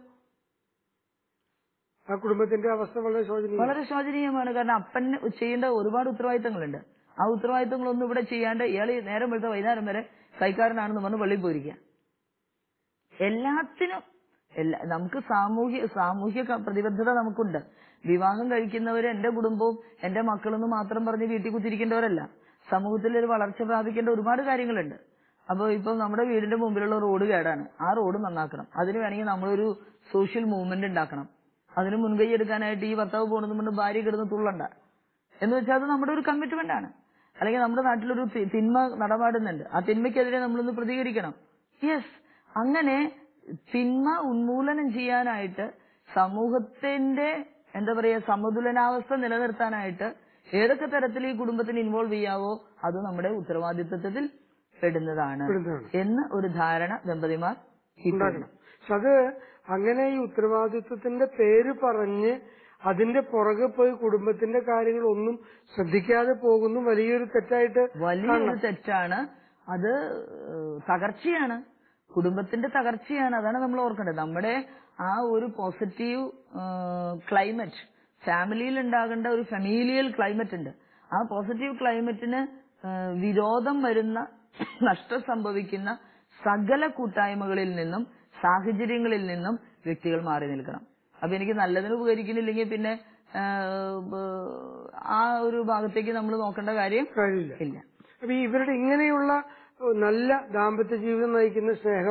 ആ കുടുംബത്തിന്റെ അവസ്ഥ വളരെ ശോചനീയം
വളരെ ശോചനീയമാണ് കാരണം അപ്പന് ചെയ്യേണ്ട ഒരുപാട് ഉത്തരവാദിത്തങ്ങളുണ്ട് ആ ഉത്തരവാദിത്തങ്ങളൊന്നും ഇവിടെ ചെയ്യാണ്ട് ഇയാൾ നേരം വെളുത്ത വൈകുന്നേരം വരെ കൈക്കാരനാണെന്ന് പറഞ്ഞ് പള്ളിയിൽ പോയിരിക്കുക എല്ലാത്തിനും എല്ലാ നമുക്ക് സാമൂഹ്യ സാമൂഹ്യ ക- പ്രതിബദ്ധത നമുക്കുണ്ട് വിവാഹം കഴിക്കുന്നവർ എന്റെ കുടുംബവും എന്റെ മക്കളെന്ന് മാത്രം പറഞ്ഞ് വീട്ടിൽ കുത്തിരിക്കേണ്ടവരല്ല സമൂഹത്തിൽ ഒരു വളർച്ച പ്രാപിക്കേണ്ട ഒരുപാട് കാര്യങ്ങളുണ്ട് അപ്പോൾ ഇപ്പൊ നമ്മുടെ വീടിന്റെ മുമ്പിലുള്ള റോഡ് കേടാണ് ആ റോഡ് നന്നാക്കണം അതിന് വേണമെങ്കിൽ നമ്മളൊരു സോഷ്യൽ മൂവ്മെന്റ് ഉണ്ടാക്കണം അതിന് മുൻകൈ എടുക്കാനായിട്ട് ഈ ഭർത്താവ് പോകണമെന്ന് കൊണ്ട് ഭാര്യ കിടന്ന് തുള്ളണ്ട എന്ന് വെച്ചാൽ അത് നമ്മുടെ ഒരു കമ്മിറ്റ്മെന്റ് ആണ് അല്ലെങ്കിൽ നമ്മുടെ നാട്ടിലൊരു തി- തിന്മ നടപാടുന്നുണ്ട് ആ തിന്മയ്ക്കെതിരെ നമ്മളൊന്ന് പ്രതികരിക്കണം യെസ് അങ്ങനെ തിന്മ ഉന്മൂലനം ചെയ്യാനായിട്ട് സമൂഹത്തിന്റെ എന്താ പറയാ സമതുലനാവസ്ഥ നിലനിർത്താനായിട്ട് ഏതൊക്കെ തരത്തിൽ ഈ കുടുംബത്തിന് ഇൻവോൾവ് ചെയ്യാവോ അത് നമ്മുടെ ഉത്തരവാദിത്വത്തിൽ പെടുന്നതാണ്
പെടുന്നതാണ്.
എന്ന് ഒരു ധാരണ ദമ്പതിമാർ
ഉണ്ടാക്കണം പക്ഷെ അത് അങ്ങനെ ഈ ഉത്തരവാദിത്വത്തിന്റെ പേര് പറഞ്ഞ് അതിന്റെ പുറകെ പോയി കുടുംബത്തിന്റെ കാര്യങ്ങൾ ഒന്നും ശ്രദ്ധിക്കാതെ പോകുന്നു വലിയൊരു തെറ്റായിട്ട്
വലിയൊരു തെറ്റാണ് അത് ഏഹ്, തകർച്ചയാണ് കുടുംബത്തിന്റെ തകർച്ചയാണ് അതാണ് നമ്മൾ ഓർക്കേണ്ടത് നമ്മുടെ ആ ഒരു പോസിറ്റീവ് ക്ലൈമറ്റ് ഫാമിലിയിൽ ഉണ്ടാകേണ്ട ഒരു ഫെമീലിയൽ ക്ലൈമറ്റ് ഉണ്ട് ആ പോസിറ്റീവ് ക്ലൈമറ്റിന് ഏഹ്, വിരോധം വരുന്ന നഷ്ടം സംഭവിക്കുന്ന സകല കൂട്ടായ്മകളിൽ നിന്നും സാഹചര്യങ്ങളിൽ നിന്നും വ്യക്തികൾ മാറി നിൽക്കണം അപ്പൊ എനിക്ക് നല്ലതിന് ഉപകരിക്കുന്നില്ലെങ്കിൽ പിന്നെ ഏഹ്, ബ- ആ ഒരു ഭാഗത്തേക്ക് നമ്മൾ നോക്കേണ്ട കാര്യം
കാര്യമില്ല
ഇല്ല
അപ്പൊ ഈ ഇവരുടെ ഇങ്ങനെയുള്ള ഏഹ്, നല്ല ദാമ്പത്യ ജീവിതം നയിക്കുന്ന സ്നേഹം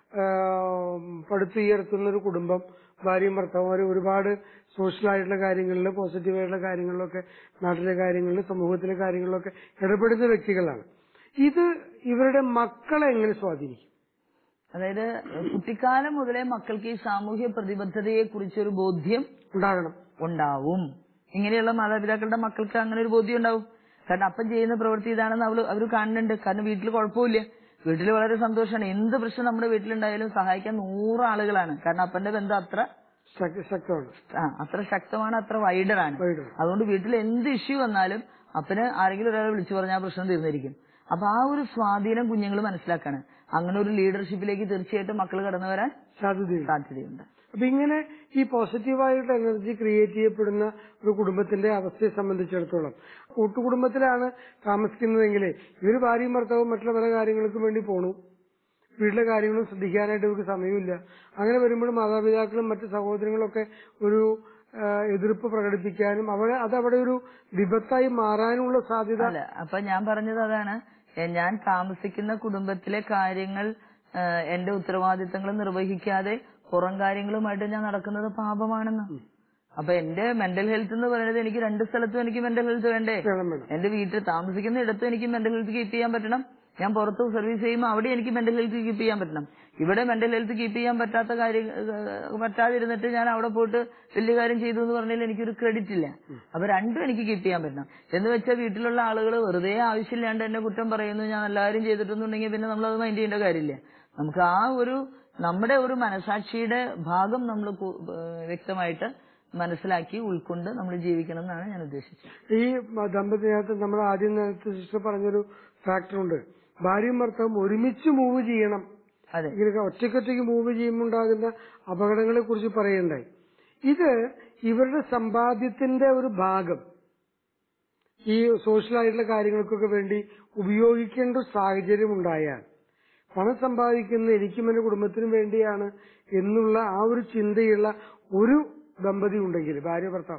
ഏഹ്, പടുത്തുയർത്തുന്ന ഒരു കുടുംബം ഭാര്യയും ഭർത്താവും ഒരുപാട് സോഷ്യൽ ആയിട്ടുള്ള കാര്യങ്ങളിൽ പോസിറ്റീവ് ആയിട്ടുള്ള കാര്യങ്ങളിലൊക്കെ നാട്ടിലെ കാര്യങ്ങളിലും സമൂഹത്തിലെ കാര്യങ്ങളിലൊക്കെ ഇടപെടുന്ന വ്യക്തികളാണ് ഇത് ഇവരുടെ മക്കളെ എങ്ങനെ സ്വാധീനിക്കും
അതായത് കുട്ടിക്കാലം മുതലേ മക്കൾക്ക് ഈ സാമൂഹ്യ പ്രതിബദ്ധതയെ കുറിച്ചൊരു ബോധ്യം
ഉണ്ടാകണം
ഉണ്ടാവും ഇങ്ങനെയുള്ള മാതാപിതാക്കളുടെ മക്കൾക്ക് അങ്ങനെ ഒരു ബോധ്യം ഉണ്ടാവും കാരണം അപ്പം ചെയ്യുന്ന പ്രവൃത്തി ഇതാണെന്ന് അവര് അവർ കാണുന്നുണ്ട് കാരണം വീട്ടിൽ കുഴപ്പമില്ല വീട്ടിൽ വളരെ സന്തോഷമാണ് എന്ത് പ്രശ്നം നമ്മുടെ വീട്ടിലുണ്ടായാലും സഹായിക്കാൻ നൂറ് ആളുകളാണ് കാരണം അപ്പന്റെ ബന്ധം അത്ര
ശക്തി- ശക്തമാണ്
ആ, അത്ര ശക്തമാണ് അത്ര വൈഡറാണ്
വൈഡാണ്.
അതുകൊണ്ട് വീട്ടിൽ എന്ത് ഇഷ്യൂ വന്നാലും അപ്പന് ആരെങ്കിലും ഒരാളെ വിളിച്ചു പറഞ്ഞാൽ ആ പ്രശ്നം തീർന്നിരിക്കും അപ്പൊ ആ ഒരു സ്വാധീനം കുഞ്ഞുങ്ങൾ മനസ്സിലാക്കാണ് അങ്ങനെ ഒരു ലീഡർഷിപ്പിലേക്ക് തീർച്ചയായിട്ടും മക്കൾ കടന്നു വരാൻ
സാധ്യതയുണ്ട്
സാധ്യതയുണ്ട്
അപ്പൊ ഇങ്ങനെ ഈ പോസിറ്റീവായിട്ടുള്ള എനർജി ക്രിയേറ്റ് ചെയ്യപ്പെടുന്ന ഒരു കുടുംബത്തിന്റെ അവസ്ഥയെ സംബന്ധിച്ചിടത്തോളം കൂട്ടുകുടുംബത്തിലാണ് താമസിക്കുന്നതെങ്കിൽ ഇവര് ഭാര്യയും ഭർത്താവും മറ്റുള്ള പല കാര്യങ്ങൾക്കും വേണ്ടി പോണു വീട്ടിലെ കാര്യങ്ങളും ശ്രദ്ധിക്കാനായിട്ട് ഇവർക്ക് സമയമില്ല അങ്ങനെ വരുമ്പോൾ മാതാപിതാക്കളും മറ്റു സഹോദരങ്ങളും ഒക്കെ ഒരു ആ, എതിർപ്പ് പ്രകടിപ്പിക്കാനും അവിടെ അത് അവിടെ ഒരു വിപത്തായി മാറാനുള്ള സാധ്യത
അല്ല അപ്പൊ ഞാൻ പറഞ്ഞത് അതാണ് എ, ഞാൻ താമസിക്കുന്ന കുടുംബത്തിലെ കാര്യങ്ങൾ ആ, എന്റെ ഉത്തരവാദിത്തങ്ങൾ നിർവഹിക്കാതെ പുറം കാര്യങ്ങളുമായിട്ട് ഞാൻ നടക്കുന്നത് പാപമാണെന്ന് അപ്പൊ എന്റെ മെന്റൽ ഹെൽത്ത് എന്ന് പറയുന്നത് എനിക്ക് രണ്ട് സ്ഥലത്തും എനിക്ക് മെന്റൽ ഹെൽത്ത് വേണ്ടേ
വേണം വേണം
എന്റെ വീട്ടിൽ താമസിക്കുന്ന ഇടത്തും എനിക്ക് മെന്റൽ ഹെൽത്ത് കീപ്പ് ചെയ്യാൻ പറ്റണം ഞാൻ പുറത്ത് സർവീസ് ചെയ്യുമ്പോൾ അവിടെ എനിക്ക് മെന്റൽ ഹെൽത്ത് കീപ്പ് ചെയ്യാൻ പറ്റണം ഇവിടെ മെന്റൽ ഹെൽത്ത് കീപ്പ് ചെയ്യാൻ പറ്റാത്ത കാര്യം ഏഹ്, പറ്റാതിരുന്നിട്ട് ഞാൻ അവിടെ പോയിട്ട് വലിയ കാര്യം ചെയ്തു എന്ന് പറഞ്ഞാൽ എനിക്കൊരു ക്രെഡിറ്റ് ഇല്ല അപ്പൊ രണ്ടും എനിക്ക് കീപ്പ് ചെയ്യാൻ പറ്റണം എന്ന് വെച്ചാൽ വീട്ടിലുള്ള ആളുകൾ വെറുതെ ആവശ്യമില്ലാണ്ട് എന്നെ കുറ്റം പറയുന്നു ഞാൻ എല്ലാവരും ചെയ്തിട്ടുണ്ടെങ്കിൽ പിന്നെ നമ്മൾ അത് മൈൻഡ് ചെയ്യേണ്ട കാര്യമില്ല നമുക്ക് ആ ഒരു നമ്മുടെ ഒരു മനസാക്ഷിയുടെ ഭാഗം നമ്മൾ വ്യക്തമായിട്ട് മനസ്സിലാക്കി ഉൾക്കൊണ്ട് നമ്മൾ ജീവിക്കണം എന്നാണ് ഞാൻ ഉദ്ദേശിച്ചത്
ഈ ദമ്പതിനകത്ത് നമ്മൾ ആദ്യം നേരത്തെ സിസ്റ്റർ പറഞ്ഞൊരു ഫാക്ടറുണ്ട് ഭാര്യയും ഭർത്താവും ഒരുമിച്ച് മൂവ് ചെയ്യണം
അതെ
ഇങ്ങനെ ഒറ്റയ്ക്കൊറ്റയ്ക്ക് മൂവ് ചെയ്യുമ്പോൾ ഉണ്ടാകുന്ന അപകടങ്ങളെ കുറിച്ച് പറയണ്ടായി ഇത് ഇവരുടെ സമ്പാദ്യത്തിന്റെ ഒരു ഭാഗം ഈ സോഷ്യൽ ആയിട്ടുള്ള കാര്യങ്ങൾക്കൊക്കെ വേണ്ടി ഉപയോഗിക്കേണ്ട ഒരു സാഹചര്യം ഉണ്ടായാൽ പണം സമ്പാദിക്കുന്ന എനിക്കും എന്റെ കുടുംബത്തിനും വേണ്ടിയാണ് എന്നുള്ള ആ ഒരു ചിന്തയുള്ള ഒരു ദമ്പതി ഉണ്ടെങ്കിൽ ഭാര്യ ഭർത്താവ്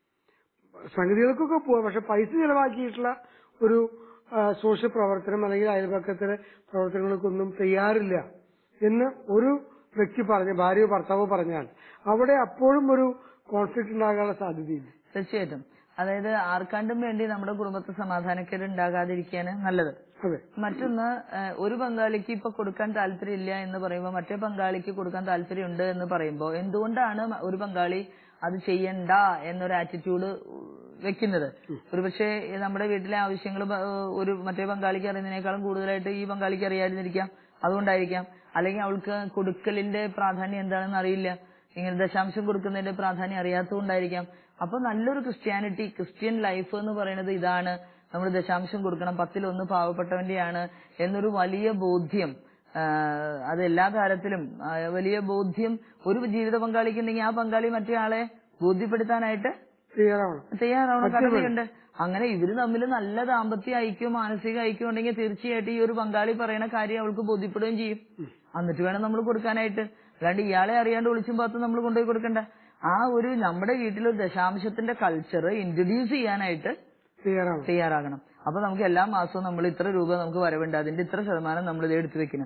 സംഗതികൾക്കൊക്കെ പോവാം പക്ഷെ പൈസ ചെലവാക്കിയിട്ടുള്ള ഒരു ആ, സോഷ്യൽ പ്രവർത്തനം അല്ലെങ്കിൽ അയൽപക്കത്തിലെ പ്രവർത്തനങ്ങൾക്കൊന്നും തയ്യാറില്ല എന്ന് ഒരു വ്യക്തി പറഞ്ഞ ഭാര്യയോ ഭർത്താവോ പറഞ്ഞാൽ അവിടെ അപ്പോഴും ഒരു കോൺഫ്ലിക്ട് ഉണ്ടാകാനുള്ള സാധ്യതയില്ല
തീർച്ചയായിട്ടും അതായത് ആർക്കാണ്ടും വേണ്ടി നമ്മുടെ കുടുംബത്തിൽ സമാധാനക്കേട് ഉണ്ടാകാതിരിക്കാന് നല്ലത്
അതെ
മറ്റൊന്ന് ഏഹ്, ഒരു പങ്കാളിക്ക് ഇപ്പൊ കൊടുക്കാൻ താല്പര്യമില്ല എന്ന് പറയുമ്പോൾ മറ്റേ പങ്കാളിക്ക് കൊടുക്കാൻ താല്പര്യമുണ്ട് എന്ന് പറയുമ്പോൾ എന്തുകൊണ്ടാണ് മ- ഒരു പങ്കാളി അത് ചെയ്യണ്ട എന്നൊരു ആറ്റിറ്റ്യൂഡ് വെക്കുന്നത് ഒരുപക്ഷെ നമ്മുടെ വീട്ടിലെ ആവശ്യങ്ങൾ ഒരു മറ്റേ പങ്കാളിക്ക് അറിയുന്നതിനേക്കാളും കൂടുതലായിട്ട് ഈ പങ്കാളിക്ക് അറിയാതിരിക്കാം അതുകൊണ്ടായിരിക്കാം അല്ലെങ്കിൽ അവൾക്ക് കൊടുക്കലിന്റെ പ്രാധാന്യം എന്താണെന്ന് അറിയില്ല ഇങ്ങനെ ദശാംശം കൊടുക്കുന്നതിന്റെ പ്രാധാന്യം അറിയാത്തതുകൊണ്ടായിരിക്കാം അപ്പൊ നല്ലൊരു ക്രിസ്ത്യാനിറ്റി ക്രിസ്ത്യൻ ലൈഫ് എന്ന് പറയുന്നത് ഇതാണ് നമ്മൾ ദശാംശം കൊടുക്കണം പത്തിലൊന്ന് പാവപ്പെട്ടവന്റെയാണ് എന്നൊരു വലിയ ബോധ്യം ആ, അത് എല്ലാ തരത്തിലും ആ, വലിയ ബോധ്യം ഒരു ജീവിത പങ്കാളിക്ക് ഉണ്ടെങ്കിൽ ആ പങ്കാളി മറ്റേ ആളെ ബോധ്യപ്പെടുത്താനായിട്ട്
തയ്യാറാവണം
തയ്യാറാവണം കടമയുണ്ട് അങ്ങനെ ഇവര് തമ്മിൽ നല്ല ദാമ്പത്യ ഐക്യവും മാനസിക ഐക്യം ഉണ്ടെങ്കിൽ തീർച്ചയായിട്ടും ഈ ഒരു പങ്കാളി പറയുന്ന കാര്യം അവൾക്ക് ബോധ്യപ്പെടുകയും ചെയ്യും എന്നിട്ട് വേണം നമ്മൾ കൊടുക്കാനായിട്ട് അല്ലാണ്ട് ഇയാളെ അറിയാണ്ട് ഒളിച്ചും പാത്തും നമ്മൾ കൊണ്ടുപോയി കൊടുക്കണ്ട ആ ഒരു നമ്മുടെ വീട്ടിൽ ഒരു ദശാംശത്തിന്റെ കൾച്ചർ ഇൻട്രൊഡ്യൂസ് ചെയ്യാനായിട്ട്
തയ്യാറാവണം
തയ്യാറാകണം അപ്പൊ നമുക്ക് എല്ലാ മാസവും നമ്മൾ ഇത്ര രൂപ നമുക്ക് വരവുണ്ട് അതിന്റെ ഇത്ര ശതമാനം നമ്മൾ ഇത് എടുത്തു വെക്കണം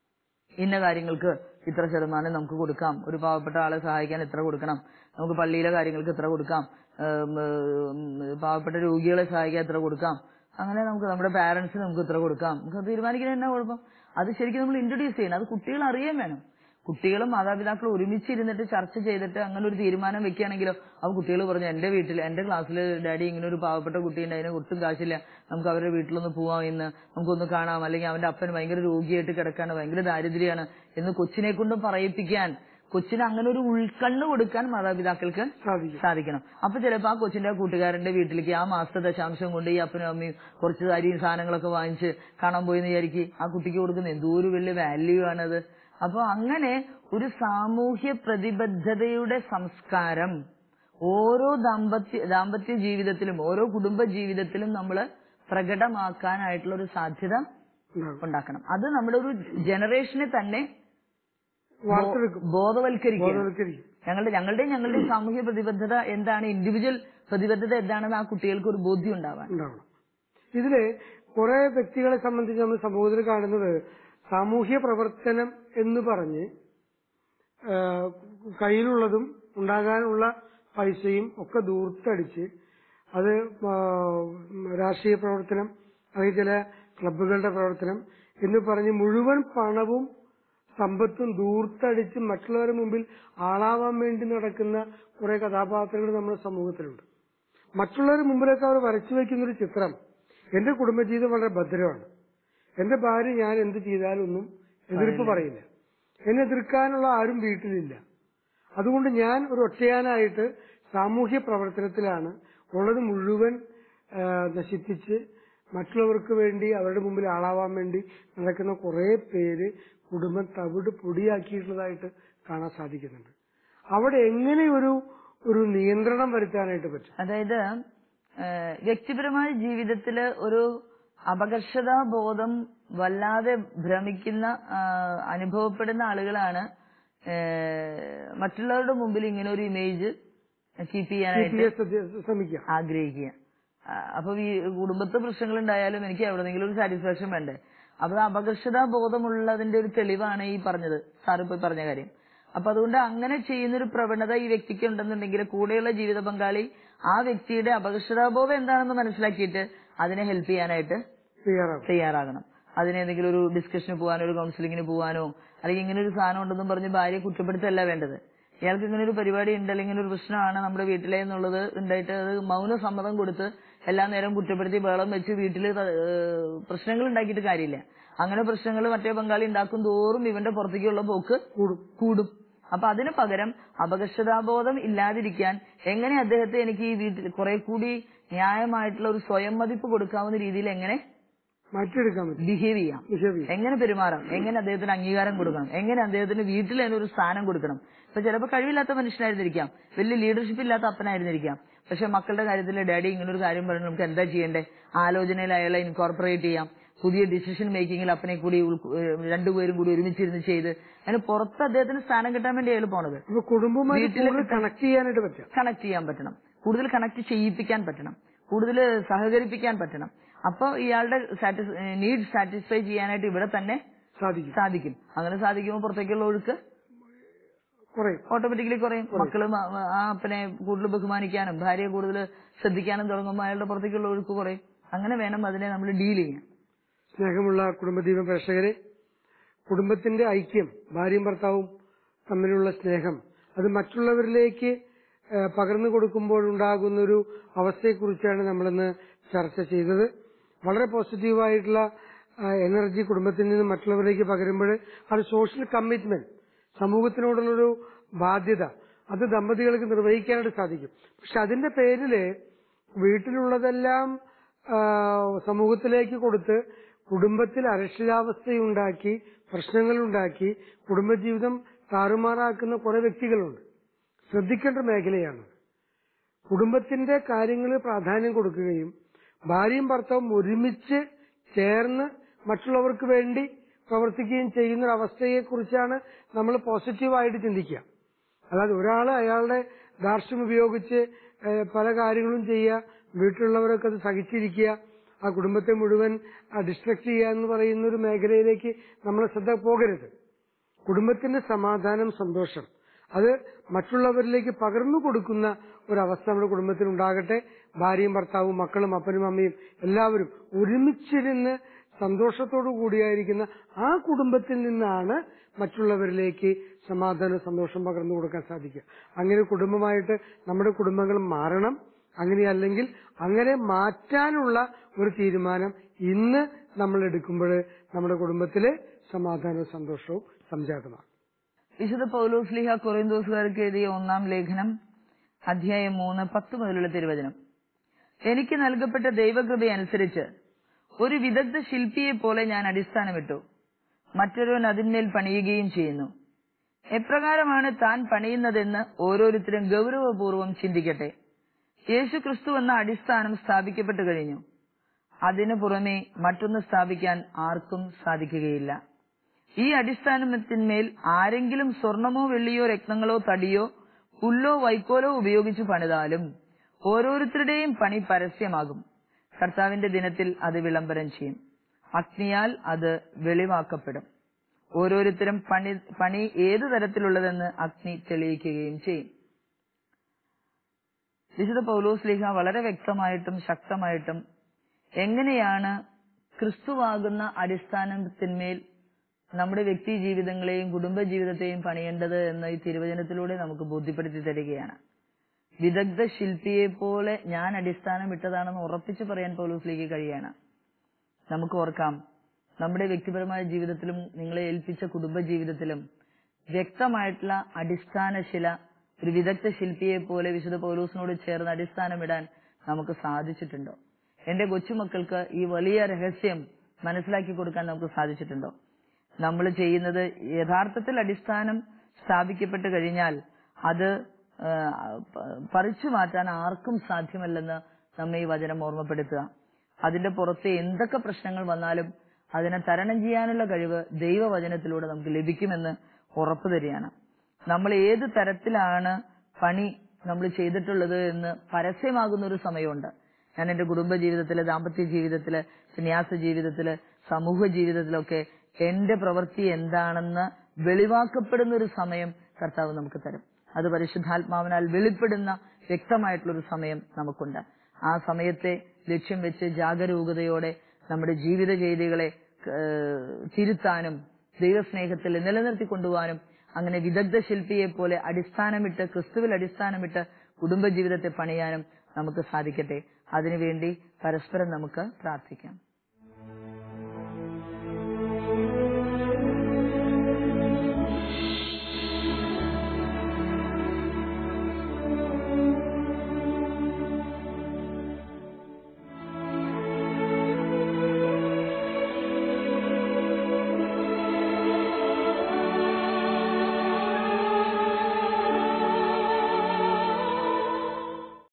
ഇന്ന കാര്യങ്ങൾക്ക് ഇത്ര ശതമാനം നമുക്ക് കൊടുക്കാം ഒരു പാവപ്പെട്ട ആളെ സഹായിക്കാൻ ഇത്ര കൊടുക്കണം നമുക്ക് പള്ളിയിലെ കാര്യങ്ങൾക്ക് ഇത്ര കൊടുക്കാം ഏം, ഏം, പാവപ്പെട്ട രോഗികളെ സഹായിക്കാൻ ഇത്ര കൊടുക്കാം അങ്ങനെ നമുക്ക് നമ്മുടെ പാരന്റ്സിന് നമുക്ക് ഇത്ര കൊടുക്കാം നമുക്ക് തീരുമാനിക്കുന്നത് എന്നാ കുഴപ്പം അത് ശരിക്കും നമ്മൾ ഇൻട്രൊഡ്യൂസ് ചെയ്യണം അത് കുട്ടികൾ അറിയാൻ വേണം കുട്ടികളും മാതാപിതാക്കളും ഒരുമിച്ച് ഇരുന്നിട്ട് ചർച്ച ചെയ്തിട്ട് അങ്ങനെ ഒരു തീരുമാനം വെക്കുകയാണെങ്കിലോ അപ്പൊ കുട്ടികൾ പറഞ്ഞു എന്റെ വീട്ടിൽ എന്റെ ക്ലാസ്സിൽ ഡാഡി ഇങ്ങനെ ഒരു പാവപ്പെട്ട കുട്ടിയുണ്ട് അതിന് ഒട്ടും കാശില്ല നമുക്ക് അവരുടെ വീട്ടിലൊന്ന് പോവാം ഇന്ന് നമുക്കൊന്ന് കാണാം അല്ലെങ്കിൽ അവന്റെ അപ്പൻ ഭയങ്കര രോഗിയായിട്ട് കിടക്കാണ് ഭയങ്കര ദാരിദ്ര്യമാണ് എന്ന് കൊച്ചിനെ കൊണ്ടും പറയിപ്പിക്കാൻ കൊച്ചിന് അങ്ങനെ ഒരു ഉൾക്കണ്ണ് കൊടുക്കാൻ മാതാപിതാക്കൾക്ക്
സാധിക്കും
സാധിക്കണം അപ്പൊ ചിലപ്പോ ആ കൊച്ചിന്റെ കൂട്ടുകാരന്റെ വീട്ടിലേക്ക് ആ മാസത്തെ ദശാംശം കൊണ്ട് ഈ അപ്പനും അമ്മയും കുറച്ച് അരിയും സാധനങ്ങളൊക്കെ വാങ്ങിച്ച് കാണാൻ പോയി വിചാരിക്കും ആ കുട്ടിക്ക് കൊടുക്കുന്ന എന്തോ ഒരു വലിയ വാല്യൂ ആണത് അപ്പൊ അങ്ങനെ ഒരു സാമൂഹ്യ പ്രതിബദ്ധതയുടെ സംസ്കാരം ഓരോ ദാമ്പത്യ ദാമ്പത്യ ജീവിതത്തിലും ഓരോ കുടുംബ ജീവിതത്തിലും നമ്മൾ പ്രകടമാക്കാനായിട്ടുള്ള ഒരു സാധ്യത
ഉണ്ടാകും
ഉണ്ടാക്കണം അത് നമ്മുടെ ഒരു ജനറേഷനെ തന്നെ
വാർത്തെടുക്കും
ബോധവൽക്കരിക്കുക
ബോധവൽക്കരിക്കും
ഞങ്ങളുടെ ഞങ്ങളുടെ ഞങ്ങളുടെ സാമൂഹ്യ പ്രതിബദ്ധത എന്താണ് ഇൻഡിവിജ്വൽ പ്രതിബദ്ധത എന്താണെന്ന് ആ കുട്ടികൾക്ക് ഒരു ബോധ്യം ഉണ്ടാവാൻ
ഉണ്ടാവണം ഇതില് കുറെ വ്യക്തികളെ സംബന്ധിച്ച് നമ്മൾ സമൂഹത്തിൽ കാണുന്നത് സാമൂഹ്യ പ്രവർത്തനം എന്ന് പറഞ്ഞ് ആ, കയ്യിലുള്ളതും ഉണ്ടാകാനുള്ള പൈസയും ഒക്കെ ദൂർത്തടിച്ച് അത് ആ, രാഷ്ട്രീയ പ്രവർത്തനം അല്ലെങ്കിൽ ചില ക്ലബുകളുടെ പ്രവർത്തനം എന്ന് പറഞ്ഞ് മുഴുവൻ പണവും സമ്പത്തും ദൂർത്തടിച്ച് മറ്റുള്ളവരുടെ മുമ്പിൽ ആളാവാൻ വേണ്ടി നടക്കുന്ന കുറെ കഥാപാത്രങ്ങൾ നമ്മുടെ സമൂഹത്തിലുണ്ട് മറ്റുള്ളവരുടെ മുമ്പിലൊക്കെ അവർ വരച്ചു വെക്കുന്ന ഒരു ചിത്രം എന്റെ കുടുംബജീവിതം വളരെ ഭദ്രമാണ് എന്റെ ഭാര്യ ഞാൻ എന്ത് ചെയ്താലും ഒന്നും എതിർപ്പ് പറയില്ല എന്നെ എതിർക്കാനുള്ള ആരും വീട്ടിലില്ല അതുകൊണ്ട് ഞാൻ ഒരു ഒറ്റയാനായിട്ട് സാമൂഹ്യ പ്രവർത്തനത്തിലാണ് ഉള്ളത് മുഴുവൻ ആ, നശിപ്പിച്ച് മറ്റുള്ളവർക്ക് വേണ്ടി അവരുടെ മുമ്പിൽ ആളാവാൻ വേണ്ടി നടക്കുന്ന കുറെ പേര് കുടുംബം തവിട് പൊടിയാക്കിയിട്ടുള്ളതായിട്ട് കാണാൻ സാധിക്കുന്നുണ്ട് അവിടെ എങ്ങനെ ഒരു ഒരു നിയന്ത്രണം വരുത്താനായിട്ട് പറ്റും
അതായത് ഏഹ്, വ്യക്തിപരമായ ജീവിതത്തില് ഒരു അപകർഷതാ ബോധം വല്ലാതെ ഭ്രമിക്കുന്ന ആഹ്, അനുഭവപ്പെടുന്ന ആളുകളാണ് ഏഹ്, മറ്റുള്ളവരുടെ മുമ്പിൽ ഇങ്ങനെ ഒരു ഇമേജ് കീപ്പ് ചെയ്യാനായിട്ട്
CPS ശ്രമിക്കാം
ആഗ്രഹിക്കുക ആ, അപ്പൊ ഈ കുടുംബത്തെ പ്രശ്നങ്ങൾ ഉണ്ടായാലും എനിക്ക് എവിടെന്നെങ്കിലും ഒരു സാറ്റിസ്ഫാക്ഷൻ വേണ്ടേ അപ്പൊ അത് അപകർഷതാ ബോധമുള്ളതിന്റെ ഒരു തെളിവാണ് ഈ പറഞ്ഞത് സാറ് ഇപ്പൊ പറഞ്ഞ കാര്യം അപ്പൊ അതുകൊണ്ട് അങ്ങനെ ചെയ്യുന്നൊരു പ്രവണത ഈ വ്യക്തിക്ക് ഉണ്ടെന്നുണ്ടെങ്കിൽ കൂടെയുള്ള ജീവിത പങ്കാളി ആ വ്യക്തിയുടെ അപകർഷതാബോധം എന്താണെന്ന് മനസ്സിലാക്കിയിട്ട് അതിനെ ഹെൽപ്പ് ചെയ്യാനായിട്ട്
തയ്യാറാകും
തയ്യാറാകണം അതിന് ഏതെങ്കിലും ഒരു ഡിസ്കഷന് പോകാനോ ഒരു കൗൺസിലിങ്ങിന് പോകാനോ അല്ലെങ്കിൽ ഇങ്ങനെ ഒരു സാധനം ഉണ്ടെന്നും പറഞ്ഞ് ഭാര്യയെ കുറ്റപ്പെടുത്തല്ല വേണ്ടത് ഇയാൾക്ക് ഇങ്ങനെ ഒരു പരിപാടി ഉണ്ട് അല്ലെങ്കിൽ ഇങ്ങനെ ഒരു പ്രശ്നമാണ് നമ്മുടെ വീട്ടിലെ എന്നുള്ളത് ഉണ്ടായിട്ട് അത് മൗന സമ്മതം കൊടുത്ത് എല്ലാ നേരം കുറ്റപ്പെടുത്തി ബഹളം വെച്ച് വീട്ടിൽ പ്രശ്നങ്ങൾ ഉണ്ടാക്കിയിട്ട് കാര്യമില്ല അങ്ങനെ പ്രശ്നങ്ങൾ മറ്റേ പങ്കാളി ഉണ്ടാക്കും തോറും ഇവന്റെ പുറത്തേക്കുള്ള പോക്ക്
കൂടും
കൂടും അപ്പൊ അതിന് പകരം അപകർഷതാബോധം ഇല്ലാതിരിക്കാൻ എങ്ങനെ അദ്ദേഹത്തെ എനിക്ക് ഈ വീട്ടിൽ കുറെ കൂടി ന്യായമായിട്ടുള്ള ഒരു സ്വയം മതിപ്പ് കൊടുക്കാവുന്ന രീതിയിൽ എങ്ങനെ
മാറ്റിയെടുക്കാൻ പറ്റും
ബിഹേവ് ചെയ്യാം
ബിഹേവ് ചെയ്യാം
എങ്ങനെ പെരുമാറാം എങ്ങനെ അദ്ദേഹത്തിന് അംഗീകാരം കൊടുക്കണം എങ്ങനെ അദ്ദേഹത്തിന് വീട്ടിൽ തന്നെ ഒരു സ്ഥാനം കൊടുക്കണം ഇപ്പൊ ചിലപ്പോൾ കഴിവില്ലാത്ത മനുഷ്യനായിരുന്നിരിക്കാം വലിയ ലീഡർഷിപ്പ് ഇല്ലാത്ത അപ്പനായിരുന്നിരിക്കാം പക്ഷെ മക്കളുടെ കാര്യത്തിൽ ഡാഡി ഇങ്ങനെ ഒരു കാര്യം പറഞ്ഞു നമുക്ക് എന്താ ചെയ്യേണ്ടേ ആലോചനയിൽ അയാളെ ഇൻകോർപ്പറേറ്റ് ചെയ്യാം പുതിയ ഡിസിഷൻ മേക്കിങ്ങിൽ അപ്പനെ കൂടി ഉൾക്കൊ- ഏഹ് രണ്ടുപേരും കൂടി ഒരുമിച്ചിരുന്ന് ചെയ്ത് അതിന് പുറത്ത് അദ്ദേഹത്തിന് സ്ഥാനം കിട്ടാൻ വേണ്ടി അയാൾ പോണത്
അപ്പൊ കുടുംബവുമായി കൂടുതൽ കണക്ട് ചെയ്യാനായിട്ട് പറ്റും
കണക്ട് ചെയ്യാൻ പറ്റണം കൂടുതൽ കണക്ട് ചെയ്യിപ്പിക്കാൻ പറ്റണം കൂടുതൽ സഹകരിപ്പിക്കാൻ പറ്റണം അപ്പൊ ഇയാളുടെ നീഡ് സാറ്റിസ്ഫൈ ചെയ്യാനായിട്ട് ഇവിടെ തന്നെ
സാധിക്കും
സാധിക്കും അങ്ങനെ സാധിക്കുമ്പോൾ പുറത്തേക്കുള്ള ഒഴുക്ക്
കുറയും
ഓട്ടോമാറ്റിക്കലി കുറയും മക്കളും ആ- ആ അപ്പനെ കൂടുതൽ ബഹുമാനിക്കാനും ഭാര്യയെ കൂടുതൽ ശ്രദ്ധിക്കാനും തുടങ്ങുമ്പോൾ അയാളുടെ പുറത്തേക്കുള്ള ഒഴുക്ക് കുറയും അങ്ങനെ വേണം അതിനെ നമ്മൾ ഡീൽ ചെയ്യാൻ
സ്നേഹമുള്ള കുടുംബദീപം പ്രേക്ഷകരെ കുടുംബത്തിന്റെ ഐക്യം ഭാര്യയും ഭർത്താവും തമ്മിലുള്ള സ്നേഹം അത് മറ്റുള്ളവരിലേക്ക് ഏഹ്, പകർന്നു കൊടുക്കുമ്പോഴുണ്ടാകുന്ന ഒരു അവസ്ഥയെക്കുറിച്ചാണ് നമ്മളിന്ന് ചർച്ച ചെയ്തത് വളരെ പോസിറ്റീവായിട്ടുള്ള എനർജി കുടുംബത്തിൽ നിന്ന് മറ്റുള്ളവരിലേക്ക് പകരുമ്പോൾ അത് സോഷ്യൽ കമ്മിറ്റ്മെന്റ് സമൂഹത്തിനോടുള്ളൊരു ബാധ്യത അത് ദമ്പതികൾക്ക് നിർവഹിക്കാനായിട്ട് സാധിക്കും പക്ഷെ അതിന്റെ പേരില് വീട്ടിലുള്ളതെല്ലാം ആ, സമൂഹത്തിലേക്ക് കൊടുത്ത് കുടുംബത്തിൽ അരക്ഷിതാവസ്ഥയുണ്ടാക്കി പ്രശ്നങ്ങളുണ്ടാക്കി കുടുംബജീവിതം താറുമാറാക്കുന്ന കുറെ വ്യക്തികളുണ്ട് ശ്രദ്ധിക്കേണ്ട മേഖലയാണ് കുടുംബത്തിന്റെ കാര്യങ്ങളിൽ പ്രാധാന്യം കൊടുക്കുകയും ഭാര്യയും ഭർത്താവും ഒരുമിച്ച് ചേർന്ന് മറ്റുള്ളവർക്ക് വേണ്ടി പ്രവർത്തിക്കുകയും ചെയ്യുന്ന ഒരു അവസ്ഥയെക്കുറിച്ചാണ് നമ്മൾ പോസിറ്റീവായിട്ട് ചിന്തിക്കുക അല്ലാതെ ഒരാൾ അയാളുടെ ധാർഷ്ട്യം ഉപയോഗിച്ച് ഏഹ്, പല കാര്യങ്ങളും ചെയ്യുക വീട്ടിലുള്ളവരൊക്കെ അത് സഹിച്ചിരിക്കുക ആ കുടുംബത്തെ മുഴുവൻ ഡിസ്ട്രക്ട് ചെയ്യുക എന്ന് പറയുന്ന ഒരു മേഖലയിലേക്ക് നമ്മളെ ശ്രദ്ധ പോകരുത് കുടുംബത്തിന്റെ സമാധാനം സന്തോഷം അത് മറ്റുള്ളവരിലേക്ക് പകർന്നു കൊടുക്കുന്ന ഒരവസ്ഥ നമ്മുടെ കുടുംബത്തിൽ ഉണ്ടാകട്ടെ ഭാര്യയും ഭർത്താവും മക്കളും അപ്പനും അമ്മയും എല്ലാവരും ഒരുമിച്ചിരുന്ന് സന്തോഷത്തോടു കൂടിയായിരിക്കുന്ന ആ കുടുംബത്തിൽ നിന്നാണ് മറ്റുള്ളവരിലേക്ക് സമാധാനം സന്തോഷം പകർന്നു കൊടുക്കാൻ സാധിക്കുക അങ്ങനെ കുടുംബമായിട്ട് നമ്മുടെ കുടുംബങ്ങൾ മാറണം അങ്ങനെയല്ലെങ്കിൽ അങ്ങനെ മാറ്റാനുള്ള ഒരു തീരുമാനം ഇന്ന് നമ്മൾ എടുക്കുമ്പോൾ നമ്മുടെ കുടുംബത്തിലെ സമാധാനവും സന്തോഷവും സംജാതമാണ്
വിശുദ്ധ പൗലോസ്ലിഹ കൊറിന്തോസുകാർക്ക് എഴുതിയ ഒന്നാം ലേഖനം അധ്യായം മൂന്ന് പത്ത് മുതലുള്ള തിരുവചനം എനിക്ക് നൽകപ്പെട്ട ദൈവകൃപ അനുസരിച്ച് ഒരു വിദഗ്ധ ശില്പിയെ പോലെ ഞാൻ അടിസ്ഥാനമിട്ടു മറ്റൊരുവൻ അതിന്മേൽ പണിയുകയും ചെയ്യുന്നു എപ്രകാരമാണ് താൻ പണിയുന്നതെന്ന് ഓരോരുത്തരും ഗൗരവപൂർവ്വം ചിന്തിക്കട്ടെ യേശു ക്രിസ്തു എന്ന അടിസ്ഥാനം സ്ഥാപിക്കപ്പെട്ടു കഴിഞ്ഞു അതിനു പുറമെ മറ്റൊന്ന് സ്ഥാപിക്കാൻ ആർക്കും സാധിക്കുകയില്ല ഈ അടിസ്ഥാനത്തിന്മേൽ ആരെങ്കിലും സ്വർണമോ വെള്ളിയോ രത്നങ്ങളോ തടിയോ പുല്ലോ വൈക്കോലോ ഉപയോഗിച്ച് പണിതാലും ഓരോരുത്തരുടെയും പണി പരസ്യമാകും കർത്താവിന്റെ ദിനത്തിൽ അത് വിളംബരം ചെയ്യും അഗ്നിയാൽ അത് വെളിവാക്കപ്പെടും ഓരോരുത്തരും പണി പണി ഏതു തരത്തിലുള്ളതെന്ന് അഗ്നി തെളിയിക്കുകയും ചെയ്യും വിശുദ്ധ പൗലോസ് ലീഹ വളരെ വ്യക്തമായിട്ടും ശക്തമായിട്ടും എങ്ങനെയാണ് ക്രിസ്തുവാകുന്ന അടിസ്ഥാനത്തിന്മേൽ നമ്മുടെ വ്യക്തി ജീവിതങ്ങളെയും കുടുംബ ജീവിതത്തെയും പണിയേണ്ടത് എന്ന ഈ തിരുവചനത്തിലൂടെ നമുക്ക് ബോധ്യപ്പെടുത്തി തരികയാണ് വിദഗ്ധ ശില്പിയെ പോലെ ഞാൻ അടിസ്ഥാനം ഇട്ടതാണെന്ന് ഉറപ്പിച്ചു പറയാൻ പൗലോസ് ലീഗ് കഴിയാണ് നമുക്ക് ഓർക്കാം നമ്മുടെ വ്യക്തിപരമായ ജീവിതത്തിലും നിങ്ങളെ ഏൽപ്പിച്ച കുടുംബ ജീവിതത്തിലും വ്യക്തമായിട്ടുള്ള അടിസ്ഥാന ശില ഒരു വിദഗ്ധ ശില്പിയെ പോലെ വിശുദ്ധ പൗലൂസിനോട് ചേർന്ന് അടിസ്ഥാനമിടാൻ നമുക്ക് സാധിച്ചിട്ടുണ്ടോ എന്റെ കൊച്ചുമക്കൾക്ക് ഈ വലിയ രഹസ്യം മനസ്സിലാക്കി കൊടുക്കാൻ നമുക്ക് സാധിച്ചിട്ടുണ്ടോ നമ്മൾ ചെയ്യുന്നത് യഥാർത്ഥത്തിൽ അടിസ്ഥാനം സ്ഥാപിക്കപ്പെട്ട് കഴിഞ്ഞാൽ അത് ആ, പ- പറിച്ചു മാറ്റാൻ ആർക്കും സാധ്യമല്ലെന്ന് നമ്മെ ഈ വചനം ഓർമ്മപ്പെടുത്തുക അതിന്റെ പുറത്ത് എന്തൊക്കെ പ്രശ്നങ്ങൾ വന്നാലും അതിനെ തരണം ചെയ്യാനുള്ള കഴിവ് ദൈവവചനത്തിലൂടെ നമുക്ക് ലഭിക്കുമെന്ന് ഉറപ്പു തരികയാണ് നമ്മൾ ഏത് തരത്തിലാണ് പണി നമ്മൾ ചെയ്തിട്ടുള്ളത് എന്ന് പരസ്യമാകുന്ന ഒരു സമയമുണ്ട് ഞാൻ എന്റെ കുടുംബ ജീവിതത്തില് ദാമ്പത്യ ജീവിതത്തില് സന്യാസ ജീവിതത്തില് സമൂഹ ജീവിതത്തിലൊക്കെ എന്റെ പ്രവൃത്തി എന്താണെന്ന് വെളിവാക്കപ്പെടുന്ന ഒരു സമയം കർത്താവ് നമുക്ക് തരും അത് പരിശുദ്ധാത്മാവിനാൽ വെളിപ്പെടുന്ന വ്യക്തമായിട്ടുള്ള ഒരു സമയം നമുക്കുണ്ട് ആ സമയത്തെ ലക്ഷ്യം വെച്ച് ജാഗരൂകതയോടെ നമ്മുടെ ജീവിത ചെയ്തികളെ ഏഹ്, തിരുത്താനും ദൈവസ്നേഹത്തിൽ നിലനിർത്തി കൊണ്ടുപോകാനും അങ്ങനെ വിദഗ്ധ ശില്പിയെ പോലെ അടിസ്ഥാനമിട്ട് ക്രിസ്തുവിൽ അടിസ്ഥാനമിട്ട് കുടുംബജീവിതത്തെ പണിയാനും നമുക്ക് സാധിക്കട്ടെ അതിനുവേണ്ടി പരസ്പരം നമുക്ക് പ്രാർത്ഥിക്കാം